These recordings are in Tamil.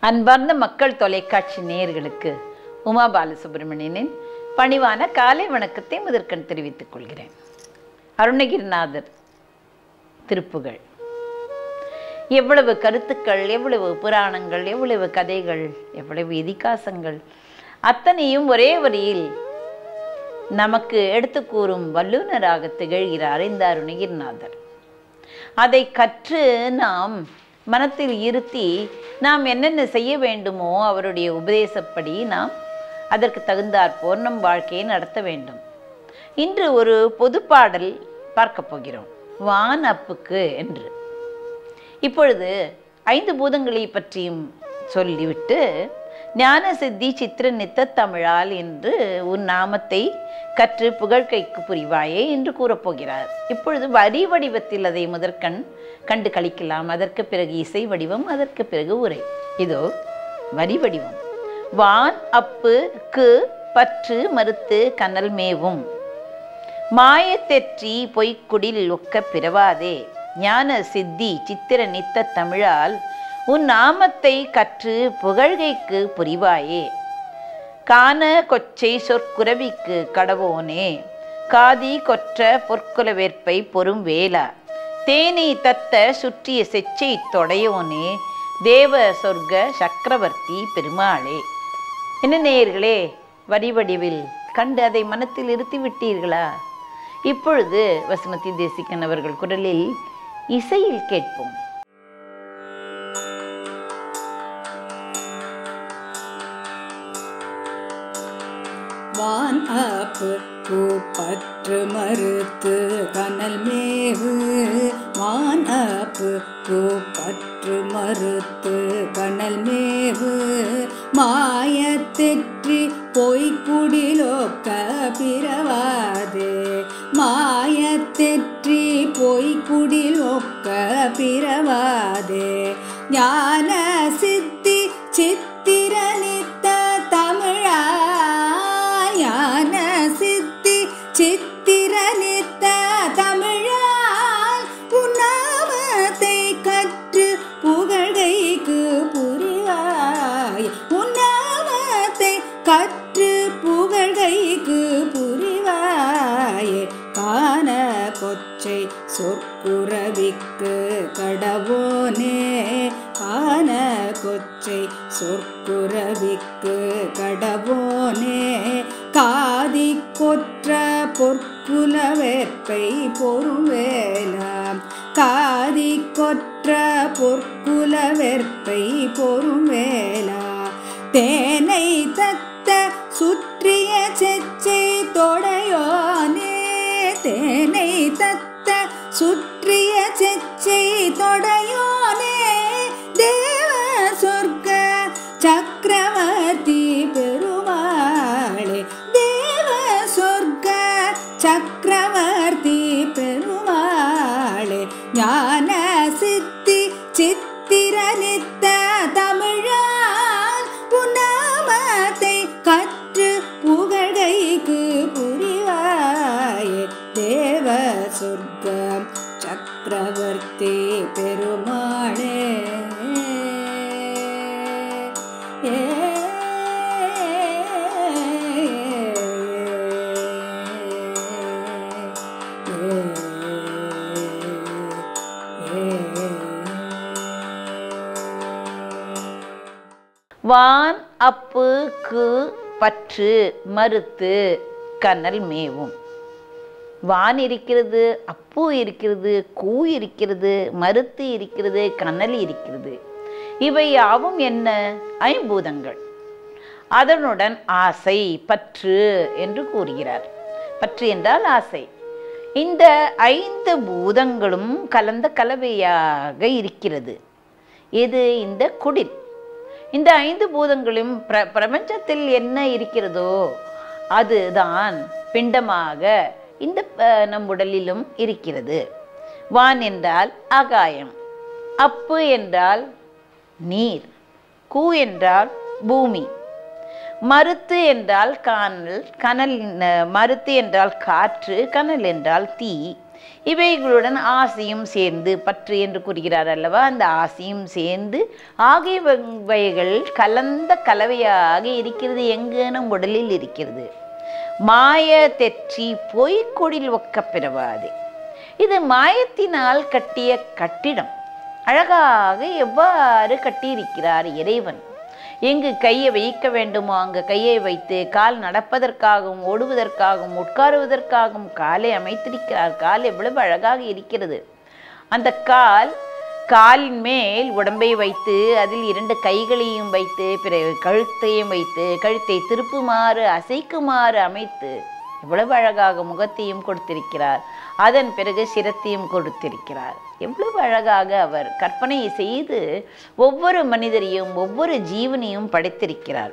அன்பார்ந்த மக்கள் தொலைக்காட்சி நேயர்களுக்கு உமா பாலசுப்ரமணியனின் பணிவான காலை வணக்கத்தை முதற்கண் தெரிவித்துக் கொள்கிறேன் அருணகிரிநாதர் திருப்புகள் எவ்வளவு கருத்துக்கள் எவ்வளவு புராணங்கள் எவ்வளவு கதைகள் எவ்வளவு இதிகாசங்கள் அத்தனையும் ஒரே வரியில் நமக்கு எடுத்து கூறும் வல்லுநராக திகழ்கிறார் இந்த அருணகிரிநாதர் அதை கற்று நாம் மனத்தில் இருத்தி நாம் என்னென்ன செய்ய வேண்டுமோ அவருடைய உபதேசப்படி நாம் அதற்கு தகுந்தாற்போர் நம் வாழ்க்கையை நடத்த வேண்டும் இன்று ஒரு பொது பாடல் பார்க்க போகிறோம் வான் அப்புக்கு என்று இப்பொழுது ஐந்து பூதங்களை பற்றியும் சொல்லிவிட்டு ஞான சித்தி சித்திர நித்த தமிழால் என்று உன் நாமத்தை கற்று புகழ்கைக்கு புரிவாயே என்று கூறப்போகிறார் இப்பொழுது வரி வடிவத்தில் அதை முதற்கண் கண்டு கழிக்கலாம் அதற்கு பிறகு இசை வடிவம் அதற்கு பிறகு உரை இதோ வரி வடிவம் வான் அப்பு கு பற்று மறுத்து கனல் மேவும் மாயத்தெற்றி பொய்க்குடில் ஒக்க பிறவாதே ஞான சித்தி சித்திர நித்த தமிழால் உன் நாமத்தை கற்று புகழ்கைக்கு புரிவாயே காண கொச்சை சொற்குரவிக்கு கடவோனே காதி கொற்ற பொற்குல வேற்பை பொறும் வேலா தேனை தத்த சுற்றிய செச்சை தொடையோனே தேவ சொர்க்க சக்கரவர்த்தி பெருமாளே என்ன நேயர்களே வரி வடிவில் கண்டு அதை மனத்தில் இருத்தி விட்டீர்களா இப்பொழுது வசுமதி தேசிகன் அவர்கள் குரலில் இசையில் கேட்போம் வான் அப்பு கூப்பற்று மறுத்து கனல் மேவு வான் அப்பு கூப்பற்று மறுத்து கனல் மேவு மாயத்தெற்றி பொய்க்குடிலோக்க பிறவாதே மாயத்தெற்றி பொய்க்குடிலோக்க பிறவாதே ஞான சித்தி சித்திர நித்த தமிழா ஞான சித்தி சித்திர நித்த தமிழால் உன்னாமத்தை கற்று புகழ்கைக்கு புரிவாய் உன்னாமத்தை கற்று புகழ்கைக்கு புரிவாயே காண கொச்சை சொற்குறவிக்கு கடவோனே காண கொச்சை சொற்குறவிக்கு கடவோனே காதி கொற்ற பொற்குல வேற்பை பொறுவேலாம் காதி கொற்ற பொற்குல வேற்பை பொறுவேலா தேனை தத்த சுற்றிய செச்சை தொடையோனே தேனை தத்த சுற்றிய செச்சை தொடையோனே தேவ சொர்க்க சக்கரவர்த்தி பெருமாளே தேவ சொர்க்க சக்கரவர்த்தி பெருமாளே ஞான சித்தி சித்திர நித்த தமிழால் உன்னாமத்தை கற்று புகழ்கைக்கு புரிவாயே தேவ சொர்க்கம் சக்கரவர்த்தி பெருமாளே ஏ வான் அப்பு கு பற்று மறுத்து கனல் மேவும் வான் இருக்கிறது அப்பு இருக்கிறது கூ இருக்கிறது மறுத்து இருக்கிறது கனல் இருக்கிறது இவை யாவும் என்ன ஐம்பூதங்கள் அதனுடன் ஆசை பற்று என்று கூறுகிறார் பற்று என்றால் ஆசை இந்த ஐந்து பூதங்களும் கலந்த கலவையாக இருக்கிறது இது இந்த குடில் இந்த ஐந்து பூதங்களும் பிர பிரபஞ்சத்தில் என்ன இருக்கிறதோ அதுதான் பிண்டமாக இந்த அஹ், நம் உடலிலும் இருக்கிறது வான் என்றால் ஆகாயம் அப்பு என்றால் நீர் கூ என்றால் பூமி மருத்து என்றால் கானல் கனல் அஹ், மருத்து என்றால் காற்று கனல் என்றால் தீ இவைகளுடன் ஆசையும் சேர்ந்து பற்று என்று கூறுகிறார் அல்லவா அந்த ஆசையும் சேர்ந்து ஆகியவைகள் கலந்த கலவையாக இருக்கிறது எங்கு நம் உடலில் இருக்கிறது மாய தெற்றி பொய்க்கொடில் ஒக்க பிறவாது இது மாயத்தினால் கட்டிய கட்டிடம் அழகாக எவ்வாறு கட்டியிருக்கிறார் இறைவன் எங்கு கையை வைக்க வேண்டுமோ அங்கு கையை வைத்து கால் நடப்பதற்காகவும் ஓடுவதற்காகவும் உட்காருவதற்காகவும் காலை அமைத்திருக்கிறார் கால் எவ்வளவு அழகாக இருக்கிறது அந்த கால் காலின் மேல் உடம்பை வைத்து அதில் இரண்டு கைகளையும் வைத்து பிறகு கழுத்தையும் வைத்து கழுத்தை திருப்புமாறு அசைக்குமாறு அமைத்து எவ்வளவு அழகாக முகத்தையும் கொடுத்திருக்கிறார் அதன் பிறகு சிரத்தையும் கொடுத்திருக்கிறார் எவ்வளவு அழகாக அவர் கற்பனை செய்து ஒவ்வொரு மனிதரையும் ஒவ்வொரு ஜீவனையும் படைத்திருக்கிறார்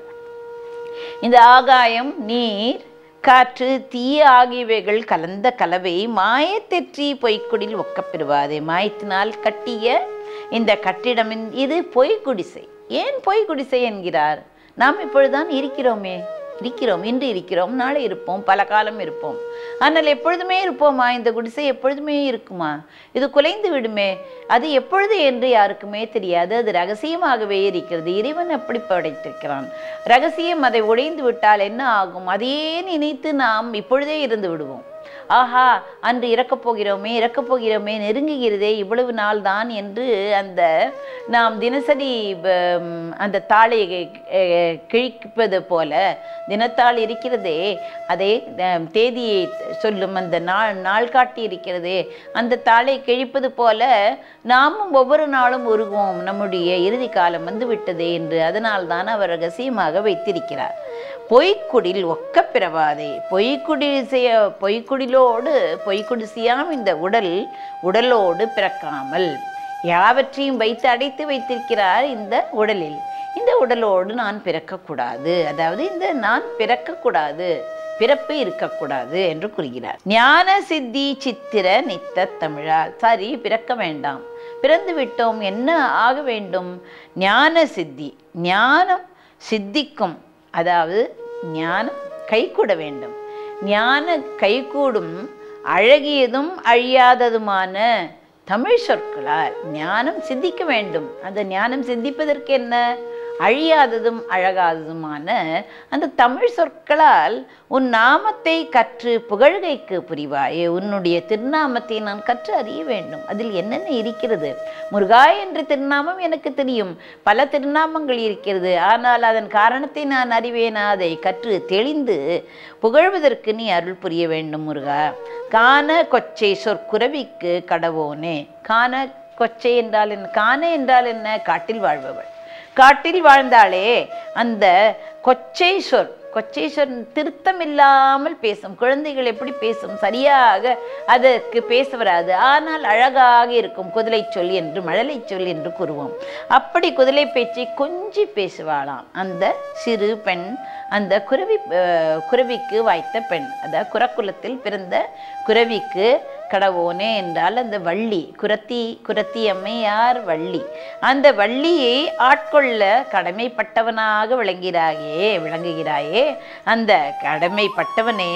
இந்த ஆகாயம் நீர் காற்று தீய ஆகியவைகள் கலந்த கலவை மாயத்தெற்றி பொய்க்குடில் ஒக்கப்பெறுவாது மாயத்தினால் கட்டிய இந்த கட்டிடம் இது பொய்க்குடிசை ஏன் பொய்க்குடிசை என்கிறார் நாம் இப்பொழுதுதான் இருக்கிறோமே இருக்கிறோம் இன்று இருக்கிறோம் நாளை இருப்போம் பல காலம் இருப்போம் ஆனால் எப்பொழுதுமே இருப்போமா இந்த குடிசை எப்பொழுதுமே இருக்குமா இது குலைந்து விடுமே அது எப்பொழுது என்று யாருக்குமே தெரியாது அது ரகசியமாகவே இருக்கிறது இறைவன் அப்படி படைத்திருக்கிறான் ரகசியம் அதை உடைந்து விட்டால் என்ன ஆகும் அதையே நினைத்து நாம் இப்பொழுதே இருந்து விடுவோம் ஆஹா அன்று இறக்கப் போகிறோமே இறக்கப் போகிறோமே நெருங்குகிறதே இவ்வளவு நாள் தான் என்று அந்த நாம் தினசரி ப- ம், அந்த தாளை அஹ், கிழிப்பது போல தினத்தாள் இருக்கிறதே அதை அஹ், தேதியை சொல்லும் அந்த நாள் நாள் காட்டி இருக்கிறதே அந்த தாளை கிழிப்பது போல நாமும் ஒவ்வொரு நாளும் உருகுவோம் நம்முடைய இறுதி காலம் வந்து விட்டதே என்று அதனால்தான் அவர் ரகசியமாக வைத்திருக்கிறார் பொய்க்குடில் ஒக்க பிறவாதே பொய்க்குடில் செய்ய பொய்க்குடிலோடு பொய்க்குடிசையாம் இந்த உடல் உடலோடு பிறக்காமல் யாவற்றையும் வைத்து அடைத்து வைத்திருக்கிறார் இந்த உடலில் இந்த உடலோடு நான் பிறக்கக்கூடாது அதாவது இந்த நான் பிறக்கக்கூடாது பிறப்பு இருக்கக்கூடாது என்று கூறுகிறார் ஞான சித்தி சித்திர நித்த தமிழால் சரி பிறக்க வேண்டாம் பிறந்து விட்டோம் என்ன ஆக வேண்டும் ஞான சித்தி ஞானம் சித்திக்கும் அதாவது ஞானம் கைகூட வேண்டும் ஞான கைகூடும் அழகியதும் அழியாததுமான தமிழ் சொற்களால் ஞானம் சித்திக்க வேண்டும் அந்த ஞானம் சித்திப்பதற்கு என்ன அழியாததும் அழகாததுமான அந்த தமிழ் சொற்களால் உன் நாமத்தை கற்று புகழ்கைக்கு புரிவாயே உன்னுடைய திருநாமத்தை நான் கற்று அறிய வேண்டும் அதில் என்னென்ன இருக்கிறது முருகா என்ற திருநாமம் எனக்கு தெரியும் பல திருநாமங்கள் இருக்கிறது ஆனால் அதன் காரணத்தை நான் அறிவேனா அதை கற்று தெளிந்து புகழ்வதற்கு நீ அருள் புரிய வேண்டும் முருகா காண கொச்சை சொற்குரவிக்கு கடவோனே காண கொச்சை என்றால் என்ன காண என்றால் என்ன காட்டில் வாழ்பவள் காட்டில் வாழ்ந்தாலே அந்த கொச்சை சொல் கொச்சை சொல் திருத்தம் இல்லாமல் பேசும் குழந்தைகள் எப்படி பேசும் சரியாக அதற்கு பேச வராது ஆனால் அழகாக இருக்கும் குதிரை சொல் என்று மழலை சொல் என்று கூறுவோம் அப்படி குதிரை பேச்சை கொஞ்சி பேசுவாளாம் அந்த சிறு பெண் அந்த குருவி அஹ், குருவிக்கு வாய்த்த பெண் அதாவது குரக்குலத்தில் பிறந்த குருவிக்கு கடவோனே என்றால் அந்த வள்ளி குரத்தி குரத்தி அம்மையார் வள்ளி அந்த வள்ளியை ஆட்கொள்ள கடமைப்பட்டவனாக விளங்கிறாயே விளங்குகிறாயே அந்த கடமைப்பட்டவனே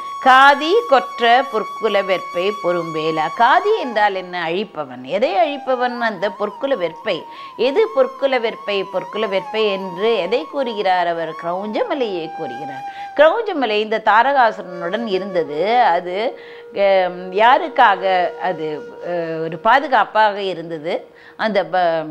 காதி கொற்ற பொற்குல வெற்பை பொறும்பேலா காதி என்றால் என்ன அழிப்பவன் எதை அழிப்பவன் அந்த பொற்குல வெற்பை எது பொற்குல வெற்பை பொற்குல வெற்பை என்று எதை கூறுகிறார் அவர் கிரௌஞ்சமலையை கூறுகிறார் கிரௌஞ்சமலை இந்த தாரகாசுரனுடன் இருந்தது அது ஹம், யாருக்காக அது அஹ், ஒரு பாதுகாப்பாக இருந்தது அந்த ப-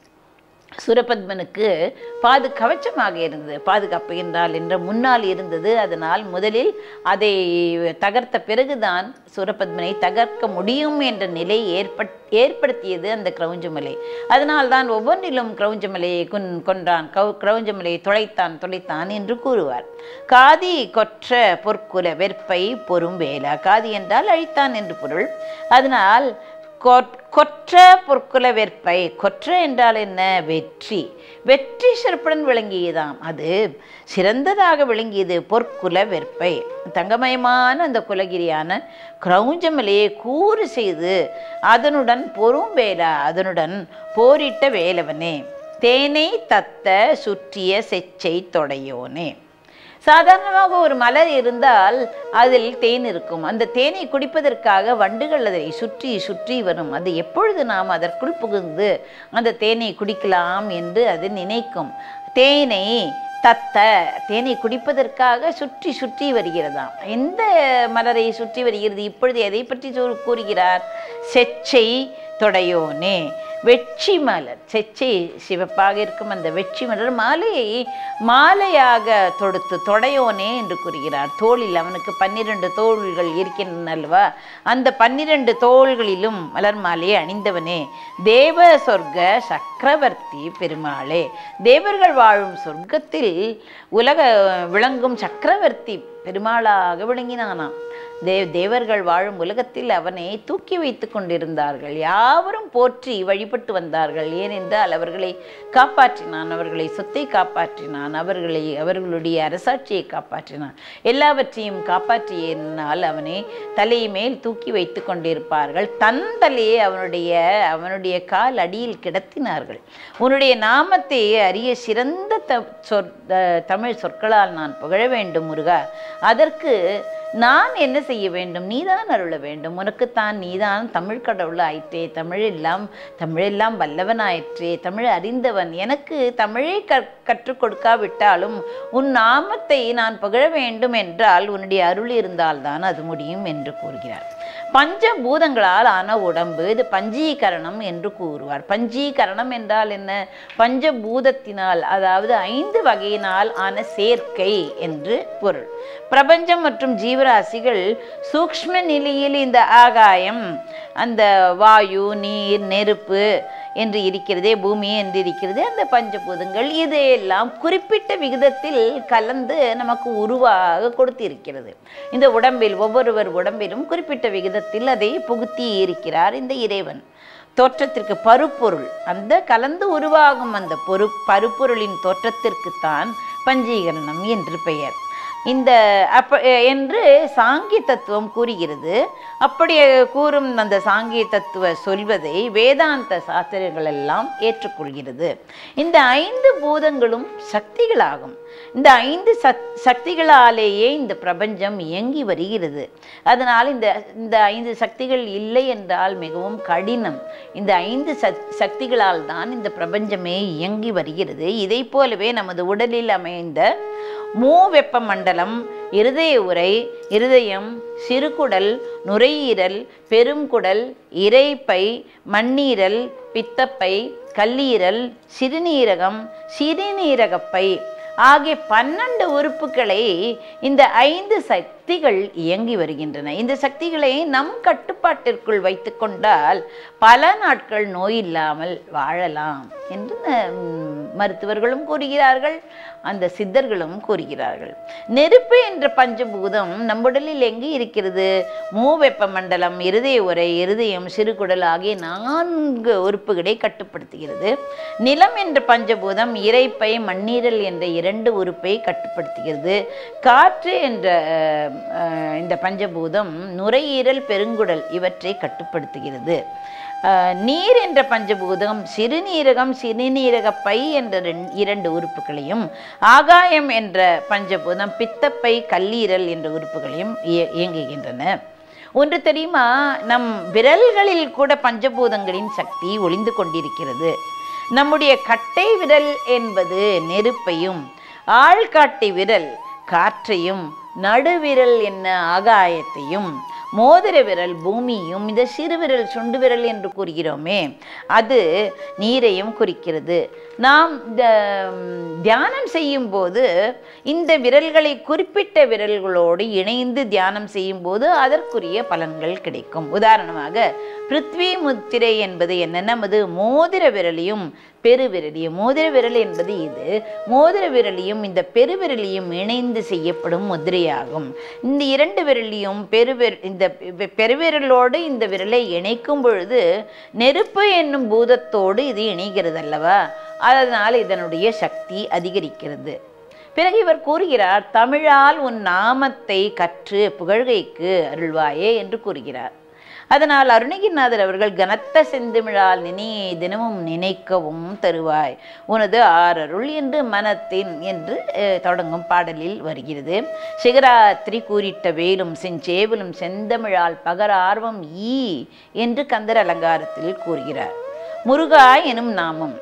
சுரபத்மனுக்கு பாது கவச்சமாக இருந்தது பாதுகாப்பு என்றால் என்ற முன்னால் இருந்தது அதனால் முதலில் அதை தகர்த்த பிறகுதான் சூரபத்மனை தகர்க்க முடியும் என்ற நிலை ஏற்பட் ஏற்படுத்தியது அந்த கிரௌஞ்சமலை அதனால்தான் ஒவ்வொன்றிலும் கிரௌஞ்சமலையை கொன் கொன்றான் கௌ கிரௌஞ்சமலையை துளைத்தான் துளைத்தான் என்று கூறுவார் காதி கொற்ற பொற்குல வெற்பை பொறும் வேலா காதி என்றால் அழித்தான் என்று பொருள் அதனால் கொற்- கொற்ற பொற்குல வெற்பை கொற்ற என்றால் என்ன வெற்றி வெற்றி சிறப்புடன் விளங்கியதாம் அது சிறந்ததாக விளங்கியது பொற்குல வெற்பை தங்கமயமான அந்த குலகிரியான கிரௌஞ்சமலையை கூறு செய்து அதனுடன் பொறும் வேலா அதனுடன் போரிட்ட வேலவனே தேனை தத்த சுற்றிய செச்சை தொடையோனே சாதாரணமாக ஒரு மலர் இருந்தால் அதில் தேன் இருக்கும் அந்த தேனை குடிப்பதற்காக வண்டுகள் அதை சுற்றி சுற்றி வரும் அது எப்பொழுது நாம் அதற்குள் புகுந்து அந்த தேனை குடிக்கலாம் என்று அது நினைக்கும் தேனை தத்த தேனை குடிப்பதற்காக சுற்றி சுற்றி வருகிறதாம் எந்த மலரை சுற்றி வருகிறது இப்பொழுது எதை பற்றி சொல் கூறுகிறார் செச்சை தொடையோனே வெற்றி மலர் செச்சை சிவப்பாக இருக்கும் அந்த வெற்றி மலர் மாலையை மாலையாக தொடுத்து தொடையோனே என்று கூறுகிறார் தோளில் அவனுக்கு பன்னிரண்டு தோள்கள் இருக்கின்றன அல்லவா அந்த பன்னிரண்டு தோள்களிலும் மலர் மாலையை அணிந்தவனே தேவ சொர்க்க சக்கரவர்த்தி பெருமாளே தேவர்கள் வாழும் சொர்க்கத்தில் உலக விளங்கும் சக்கரவர்த்தி பெருமாளாக விளங்கினானாம் தே தேவர்கள் வாழும் உலகத்தில் அவனை தூக்கி வைத்து கொண்டிருந்தார்கள் யாவரும் போற்றி வழிபட்டு வந்தார்கள் ஏனென்றால் அவர்களை காப்பாற்றினான் அவர்களை சொத்தை காப்பாற்றினான் அவர்களை அவர்களுடைய அரசாட்சியை காப்பாற்றினான் எல்லாவற்றையும் காப்பாற்றியனால் அவனை தலை மேல் தூக்கி வைத்து கொண்டிருப்பார்கள் தன் தலையை அவனுடைய அவனுடைய கால் அடியில் கிடத்தினார்கள் உன்னுடைய நாமத்தை அறிய சிறந்த த சொற் த- தமிழ் சொற்களால் நான் புகழ வேண்டும் முருகா அதற்கு நான் என்ன செய்ய வேண்டும் நீதான் அருள வேண்டும் உனக்குத்தான் நீதான் தமிழ் கடவுள் ஆயிற்றே தமிழெல்லாம் தமிழெல்லாம் வல்லவன் ஆயிற்றே தமிழ் அறிந்தவன் எனக்கு தமிழை கற் கற்றுக் கொடுக்காவிட்டாலும் உன் நாமத்தை நான் புகழ வேண்டும் என்றால் உன்னுடைய அருள் இருந்தால்தான் அது முடியும் என்று கூறுகிறார் பஞ்சபூதங்களால் ஆன உடம்பு இது பஞ்சீகரணம் என்று கூறுவார் பஞ்சீகரணம் என்றால் என்ன பஞ்சபூதத்தினால் அதாவது ஐந்து வகையினால் ஆன சேர்க்கை என்று பொருள் பிரபஞ்சம் மற்றும் ஜீவராசிகள் சூக்ஷ்ம நிலையில் இந்த ஆகாயம் அந்த வாயு நீர் நெருப்பு என்று இருக்கிறதே பூமி என்று இருக்கிறது அந்த பஞ்சபூதங்கள் இதையெல்லாம் குறிப்பிட்ட விகிதத்தில் கலந்து நமக்கு உருவாக கொடுத்திருக்கிறது இந்த உடம்பில் ஒவ்வொருவர் உடம்பிலும் குறிப்பிட்ட விகிதத்தில் அதை புகுத்தி இருக்கிறார் இந்த இறைவன் தோற்றத்திற்கு பருப்பொருள் அந்த கலந்து உருவாகும் அந்த பொரு பருப்பொருளின் தோற்றத்திற்குத்தான் பஞ்சீகரணம் என்று பெயர் இந்த அப்ப என்று சாங்கிய தத்துவம் கூறுகிறது அப்படி கூறும் அந்த சாங்கிய தத்துவ சொல்வதை வேதாந்த சாஸ்திரங்கள் எல்லாம் ஏற்றுக்கொள்கிறது இந்த ஐந்து பூதங்களும் சக்திகளாகும் இந்த ஐந்து சக் சக்திகளாலேயே இந்த பிரபஞ்சம் இயங்கி வருகிறது அதனால் இந்த இந்த ஐந்து சக்திகள் இல்லை என்றால் மிகவும் கடினம் இந்த ஐந்து சக் சக்திகளால் தான் இந்த பிரபஞ்சமே இயங்கி வருகிறது இதை போலவே நமது உடலில் அமைந்த மூவெப்ப மண்டலம் இருதய உரை இருதயம் சிறுகுடல் நுரையீரல் பெருங்குடல் இரைப்பை மண்ணீரல் பித்தப்பை கல்லீரல் சிறுநீரகம் சிறுநீரகப்பை ஆகிய பன்னெண்டு உறுப்புகளை இந்த ஐந்து சக்திகள் இயங்கி வருகின்றன இந்த சக்திகளை நம் கட்டுப்பாட்டிற்குள் வைத்துக்கொண்டால் பல நாட்கள் நோய் இல்லாமல் வாழலாம் என்று ம், மருத்துவர்களும் கூறுகிறார்கள் அந்த சித்தர்களும் கூறுகிறார்கள் நெருப்பு என்ற பஞ்சபூதம் நம் உடலில் எங்கே இருக்கிறது மூவெப்ப மண்டலம் இருதய உரை இருதயம் சிறுகுடல் ஆகிய நான்கு உறுப்புகளை கட்டுப்படுத்துகிறது நிலம் என்ற பஞ்சபூதம் இரைப்பை மண்ணீரல் என்ற இரண்டு உறுப்பை கட்டுப்படுத்துகிறது காற்று என்ற அஹ், இந்த பஞ்சபூதம் நுரையீரல் பெருங்குடல் இவற்றை கட்டுப்படுத்துகிறது அஹ், நீர் என்ற பஞ்சபூதம் சிறுநீரகம் சிறுநீரக பை என்ற ரெண்- இரண்டு உறுப்புகளையும் ஆகாயம் என்ற பஞ்சபூதம் பித்தப்பை கல்லீரல் என்ற உறுப்புகளையும் இய- இயங்குகின்றன ஒன்று தெரியுமா நம் விரல்களில் கூட பஞ்சபூதங்களின் சக்தி ஒளிந்து கொண்டிருக்கிறது நம்முடைய கட்டை விரல் என்பது நெருப்பையும் ஆள்காட்டி விரல் காற்றையும் நடுவிரல் என்ன ஆகாயத்தையும் மோதிர விரல் பூமியும் இந்த சிறுவிரல் சுண்டு விரல் என்று கூறுகிறோமே அது நீரையும் குறிக்கிறது நாம் இந்த ம், தியானம் செய்யும் போது இந்த விரல்களை குறிப்பிட்ட விரல்களோடு இணைந்து தியானம் செய்யும் போது அதற்குரிய பலன்கள் கிடைக்கும் உதாரணமாக பிருத்வி முத்திரை என்பது என்ன நமது மோதிர விரலையும் பெருவிரலியும் மோதிர விரல் என்பது இது மோதிர விரலியும் இந்த பெருவிரலியும் இணைந்து செய்யப்படும் முதிரையாகும் இந்த இரண்டு விரலையும் பெருவிர இந்த பெ- பெருவிரலோடு இந்த விரலை இணைக்கும் பொழுது நெருப்பு என்னும் பூதத்தோடு இது இணைகிறது அல்லவா அதனால் இதனுடைய சக்தி அதிகரிக்கிறது பிறகு இவர் கூறுகிறார் தமிழால் உன் நாமத்தை கற்று புகழ்கைக்கு அருள்வாயே என்று கூறுகிறார் அதனால் அருணகிரிநாதர் அவர்கள் கனத்த செந்தமிழால் நினையே தினமும் நினைக்கவும் தருவாய் உனது ஆரருள் என்று மனத்தின் என்று அஹ், தொடங்கும் பாடலில் வருகிறது சிகராத்திரி கூறிட்ட வேலும் செஞ்சேவலும் செந்தமிழால் பகர ஆர்வம் ஈ என்று கந்தர் அலங்காரத்தில் கூறுகிறார் முருகா எனும் நாமம்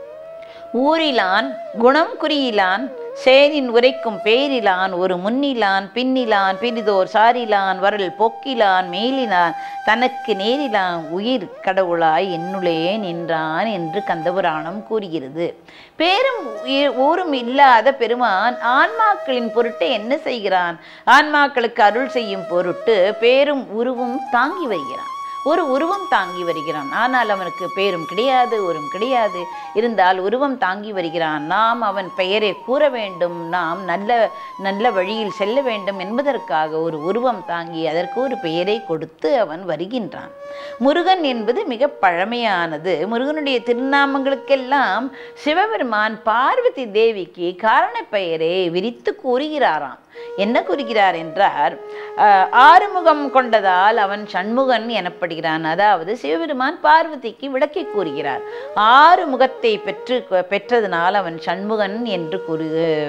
ஊரிலான் குணம் குறியிலான் சேரின் உரைக்கும் பேரிலான் ஒரு முன்னிலான் பின்னிலான் பிரிதோர் சாரிலான் வரல் பொக்கிலான் மேலிலான் தனக்கு நேரிலான் உயிர் கடவுளாய் என்னுளே நின்றான் என்று கந்தபுராணம் கூறுகிறது பேரும் உயிர் ஊரும் இல்லாத பெருமான் ஆன்மாக்களின் பொருட்டு என்ன செய்கிறான் ஆன்மாக்களுக்கு அருள் செய்யும் பொருட்டு பேரும் உருவும் தாங்கி வருகிறான் ஒரு உருவம் தாங்கி வருகிறான் ஆனால் அவனுக்கு பேரும் கிடையாது உருவம் கிடையாது இருந்தால் உருவம் தாங்கி வருகிறான் நாம் அவன் பெயரை கூற வேண்டும் நாம் நல்ல நல்ல வழியில் செல்ல வேண்டும் என்பதற்காக ஒரு உருவம் தாங்கி அதற்கு ஒரு பெயரை கொடுத்து அவன் வருகின்றான் முருகன் என்பது மிக பழமையானது முருகனுடைய திருநாமங்களுக்கெல்லாம் சிவபெருமான் பார்வதி தேவிக்கு காரண பெயரை விரித்து கூறுகிறாராம் என்ன கூறுகிறார் என்றார் அஹ், ஆறுமுகம் கொண்டதால் அவன் சண்முகன் எனப்படுகிறான் அதாவது சிவபெருமான் பார்வதிக்கு விளக்கி கூறுகிறார் ஆறு முகத்தை பெற்று பெற்றதனால் அவன் சண்முகன் என்று கூறு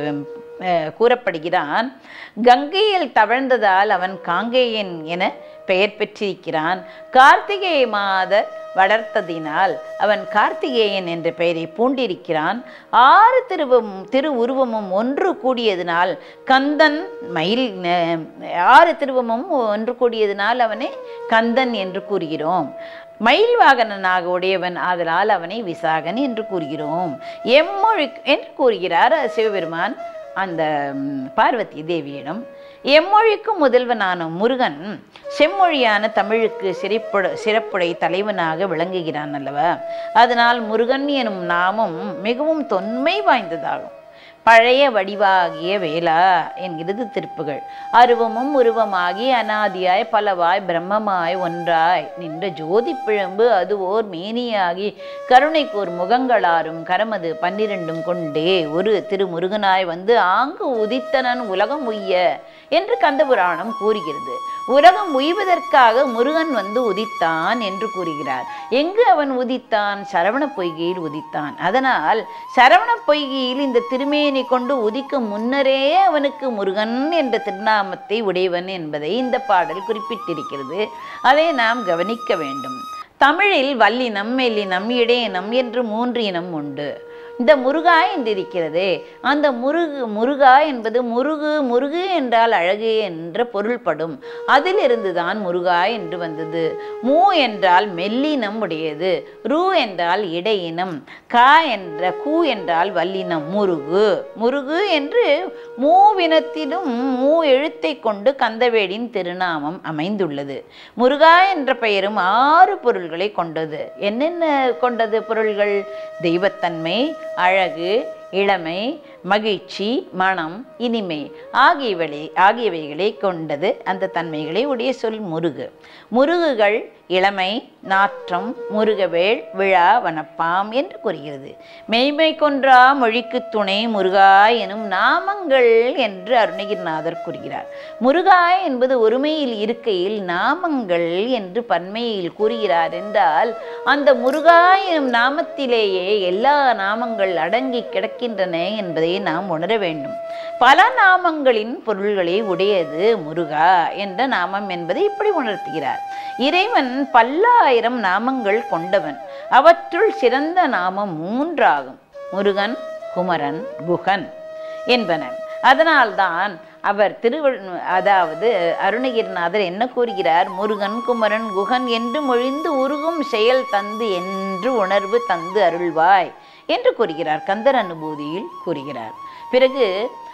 அஹ், கூறப்படுகிறான் கங்கையில் தவழ்ந்ததால் அவன் காங்கேயன் என பெயர் பெற்றிருக்கிறான் கார்த்திகை மாத வளர்த்ததினால் அவன் கார்த்திகேயன் என்ற பெயரை பூண்டிருக்கிறான் ஆறு திருவும் திரு உருவமும் ஒன்று கூடியதினால் கந்தன் மயில் அஹ், ஆறு திருவமும் ஒன்று கூடியதினால் அவனை கந்தன் என்று கூறுகிறோம் மயில் வாகனனாக உடையவன் ஆதலால் அவனை விசாகன் என்று கூறுகிறோம் எம்மொழி என்று கூறுகிறார் சிவபெருமான் அந்த ம், பார்வதி தேவியிடம் எம்மொழிக்கும் முதல்வனான முருகன் செம்மொழியான தமிழுக்கு சிறப்புட சிறப்புடை தலைவனாக விளங்குகிறான் அல்லவா அதனால் முருகன் எனும் நாமம் மிகவும் தொன்மை வாய்ந்ததாகும் பழைய வடிவாகிய வேளா என்கிறது திருப்புகள் அருவமும் உருவமாகி அனாதியாய் பலவாய் பிரம்மமாய் ஒன்றாய் நின்ற ஜோதி பிழம்பு அது ஓர் மேனியாகி கருணைக்கோர் முகங்களாரும் கரமது பன்னிரண்டும் கொண்டே ஒரு திருமுருகனாய் வந்து ஆங்கு உதித்தனன் உலகம் உய்ய என்று கந்தபுராணம் கூறுகிறது உலகம் உய்வதற்காக முருகன் வந்து உதித்தான் என்று கூறுகிறார் எங்கு அவன் உதித்தான் சரவண பொய்கையில் உதித்தான் அதனால் சரவண பொய்கையில் இந்த திருமேனி கொண்டு உதிக்கும் முன்னரே அவனுக்கு முருகன் என்ற திருநாமத்தை உடையவன் என்பதை இந்த பாடல் குறிப்பிட்டிருக்கிறது அதை நாம் கவனிக்க வேண்டும் தமிழில் வல்லினம் மெல்லினம் இடையினம் என்று மூன்று இனம் உண்டு இந்த முருகா என்று இருக்கிறதே அந்த முருகு முருகா என்பது முருகு முருகு என்றால் அழகு என்ற பொருள்படும் அதிலிருந்து தான் முருகா என்று வந்தது மூ என்றால் மெல்லினம் உடையது ரு என்றால் இடையினம் கா என்ற கூ என்றால் வல்லினம் முருகு முருகு என்று மூவினத்திலும் மூ எழுத்தை கொண்டு கந்தவேடின் திருநாமம் அமைந்துள்ளது முருகா என்ற பெயரும் ஆறு பொருள்களை கொண்டது என்னென்ன கொண்டது பொருள்கள் தெய்வத்தன்மை அழகு இளமை மகிழ்ச்சி மனம் இனிமை ஆகியவை ஆகியவைகளை கொண்டது அந்த தன்மைகளை உடைய சொல் முருகு முருகுகள் இளமை நாற்றம் முருகவேள் விழா வனப்பாம் என்று கூறுகிறது மெய்மை கொன்றா மொழிக்கு துணை முருகா எனும் நாமங்கள் என்று அருணகிரிநாதர் கூறுகிறார் முருகா என்பது ஒருமையில் இருக்கையில் நாமங்கள் என்று பன்மையில் கூறுகிறார் என்றால் அந்த முருகா எனும் நாமத்திலேயே எல்லா நாமங்கள் அடங்கி கிடக்கின்றன என்பதை நாம் உணர வேண்டும் பல நாமங்களின் பொருள்களை உடையது முருகா என்ற நாமம் என்பதை இப்படி உணர்த்துகிறார் இறைவன் பல்லாயிரம் நாமங்கள் கொண்டவன் அவற்றுள் சிறந்த நாமம் மூன்றாகும் முருகன் குமரன் குகன் என்பன அதனால்தான் அவர் திருவள் அதாவது அருணகிரிநாதர் என்ன கூறுகிறார் முருகன் குமரன் குகன் என்று மொழிந்து உருகும் செயல் தந்து என்று உணர்வு தந்து அருள்வாய் என்று கூறுகிறார் கந்தர் அனுபூதியில் கூறுகிறார் பிறகு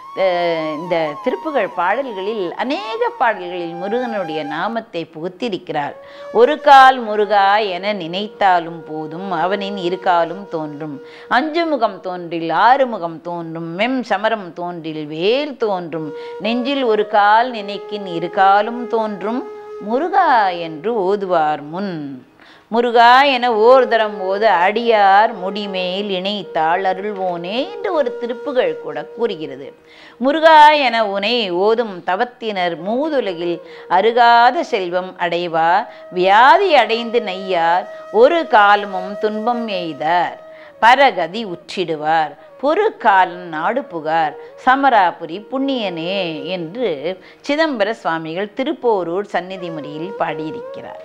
அஹ், இந்த திருப்புகழ் பாடல்களில் அநேக பாடல்களில் முருகனுடைய நாமத்தை புகுத்திருக்கிறார் ஒரு கால் முருகா என நினைத்தாலும் போதும் அவனின் இரு காலும் தோன்றும் அஞ்சு முகம் தோன்றில் ஆறு முகம் தோன்றும் மெம் சமரம் தோன்றில் வேல் தோன்றும் நெஞ்சில் ஒரு கால் நினைக்கின் இரு காலும் தோன்றும் முருகா என்று ஓதுவார் முன் முருகா என ஓர் தரம் ஓத அடியார் முடிமேல் இணைத்தாள் அருள்வோனே என்று ஒரு திருப்புகள் கூட கூறுகிறது முருகா என உனை ஓதும் தவத்தினர் மூதுலகில் அருகாத செல்வம் அடைவார் வியாதி அடைந்து நெய்யார் ஒரு காலமும் துன்பம் எய்தார் பரகதி உற்றிடுவார் பொறு காலன் நாடு புகார் சமராபுரி புண்ணியனே என்று சிதம்பர சுவாமிகள் திருப்போரூர் சந்நிதி முறையில் பாடியிருக்கிறார்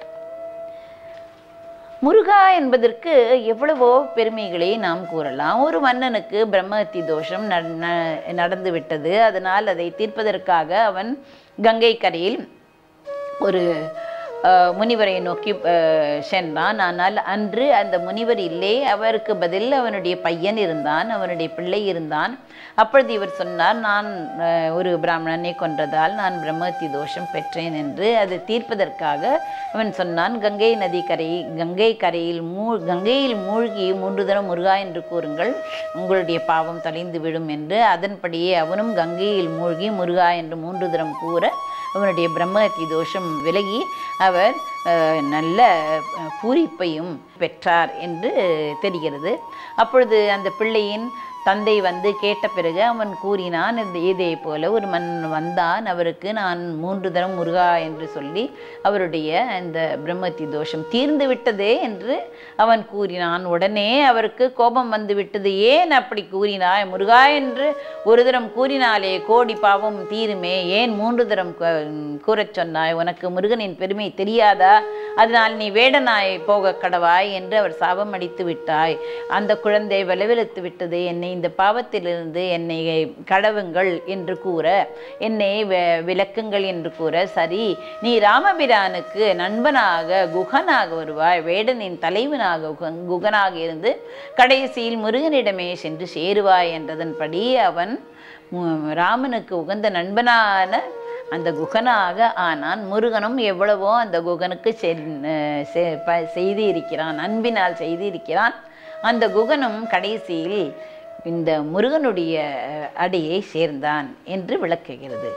முருகா என்பதற்கு எவ்வளவோ பெருமைகளை நாம் கூறலாம் ஒரு மன்னனுக்கு பிரம்மஹத்தி தோஷம் நட- ந- நடந்து விட்டது அதனால் அதை தீர்ப்பதற்காக அவன் கங்கை கரையில் ஒரு அஹ், முனிவரை நோக்கி அஹ், சென்றான் ஆனால் அன்று அந்த முனிவர் இல்லை அவருக்கு பதில் அவனுடைய பையன் இருந்தான் அவனுடைய பிள்ளை இருந்தான் அப்பொழுது இவர் சொன்னார் நான் அஹ், ஒரு பிராமணனை கொன்றதால் நான் பிரம்மஹத்தி தோஷம் பெற்றேன் என்று அதை தீர்ப்பதற்காக அவன் சொன்னான் கங்கை நதி கரை கங்கை கரையில் மூ கங்கையில் மூழ்கி மூன்று தரம் முருகா என்று கூறுங்கள் உங்களுடைய பாவம் தொலைந்து விடும் என்று அதன்படியே அவனும் கங்கையில் மூழ்கி முருகா என்று மூன்று தரம் கூற அவனுடைய பிரம்மஹத்தி தோஷம் விலகி அவர் அஹ், நல்ல அஹ், பூரிப்பையும் பெற்றார் என்று தெரிகிறது அப்பொழுது அந்த பிள்ளையின் தந்தை வந்து கேட்ட பிறகு அவன் கூறினான் இந்த இதே போல ஒரு மன்னன் வந்தான் அவருக்கு நான் மூன்று தரம் முருகா என்று சொல்லி அவருடைய இந்த பிரம்மத்தி தோஷம் தீர்ந்து விட்டதே என்று அவன் கூறினான் உடனே அவருக்கு கோபம் வந்து விட்டது ஏன் அப்படி கூறினாய் முருகா என்று ஒரு தரம் கூறினாலே கோடி பாவம் தீருமே ஏன் மூன்று தரம் கூ- கூறச் சொன்னாய் உனக்கு முருகனின் பெருமை தெரியாதா அதனால் நீ வேடனாய் போக கடவாய் என்று அவர் சாபம் அடித்து விட்டாய் அந்த குழந்தை வலுவிழுத்து விட்டது என்னை இந்த பாவத்திலிருந்து என்னை கடவுங்கள் என்று கூற என்னை வெ- விலக்குங்கள் என்று கூற சரி நீ ராமபிரானுக்கு நண்பனாக குகனாக வருவாய் வேடனின் தலைவனாக குகன்- குகனாக இருந்து கடைசியில் முருகனிடமே சென்று சேருவாய் என்றதன்படி அவன் மு- ராமனுக்கு உகந்த நண்பனான அந்த குகனாக ஆனான் முருகனும் எவ்வளவோ அந்த குகனுக்கு செ- செ- ப- செய்து இருக்கிறான் அன்பினால் செய்து இருக்கிறான் அந்த குகனும் கடைசியில் இந்த முருகனுடைய அடியை சேர்ந்தான் என்று விளக்குகிறது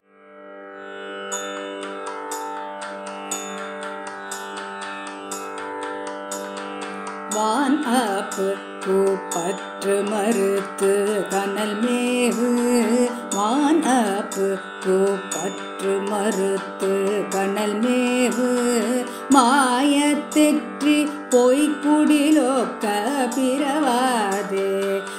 வான் ஆப்பு பூப்பற்று மறுத்து கனல் மேவு வான் ஆப்பு பூப்பற்று மறுத்து கனல் மேவு மாயத்தெற்றி பொய்க்குடிலோக்க பிறவாதே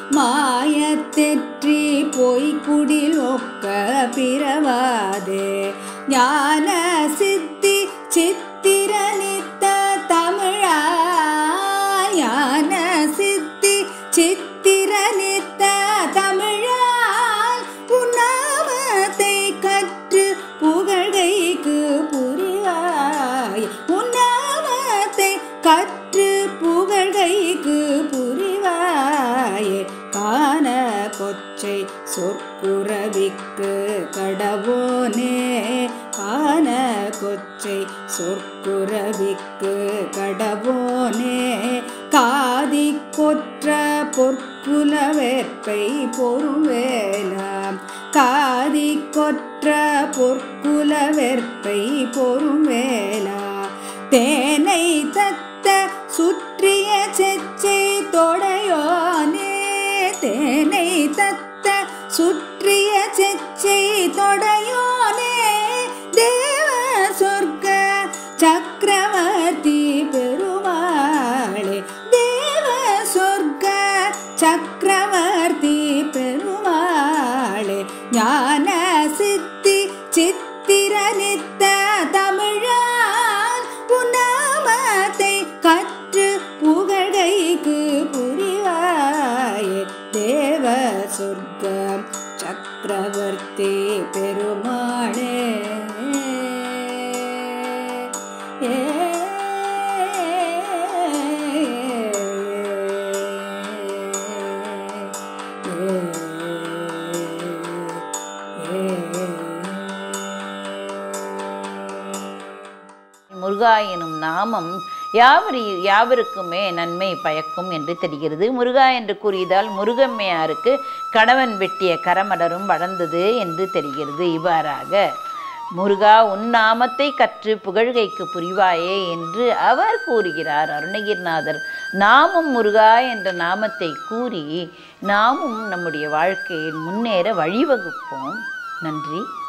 மாயத்தெற்றி பொய்க்குடிலொக்க பிறவாதே ஞான சித்தி சித்திரனித்த தமிழா ஞான சித்தி சித்திரனித்த தமிழால் உன்னாமத்தை கற்று புகழ்கைக்கு புரிவாய் உன்னாமத்தை கற்று புகழ்கைக்கு புரிவாய் காண கொச்சை சொற்குறவிக்கு கடவோனே காண கொச்சை சொற்குறவிக்கு கடவோனே காதி கொற்ற பொற்குல வேற்பை பொறுவேலாம் காதி கொற்ற பொற்குல வேற்பை பொறுவேலா தேனை தத்த சுற்றிய செச்சை தொடையோனே தேனை தத்த சுற்றிய செச்சை தொடையோனே தேவ சொர்க்க சக்கரவர்த்தி பெருமாளே தேவ சொர்க்க சக்கரவர்த்தி பெருமாளே ஞான சித்தி சித்திரனித்த தமிழால் உன்னாமத்தை கற்று புகழ்கைக்கு புரிவாயே தேவ சொர்க்கம் சக்கரவர்த்தி பெருமாளே ஏ முருகா எனும் நாமம் யாவரி யாவருக்குமே நன்மை பயக்கும் என்று தெரிகிறது முருகா என்று கூறியதால் முருகம்மையாருக்கு கணவன் வெட்டிய கரமலரும் வளர்ந்தது என்று தெரிகிறது இவ்வாறாக முருகா உன் நாமத்தை கற்று புகழ்கைக்கு புரிவாயே என்று அவர் கூறுகிறார் அருணகிரிநாதர் நாமும் முருகா என்ற நாமத்தை கூறி நாமும் நம்முடைய வாழ்க்கையில் முன்னேற வழிவகுப்போம் நன்றி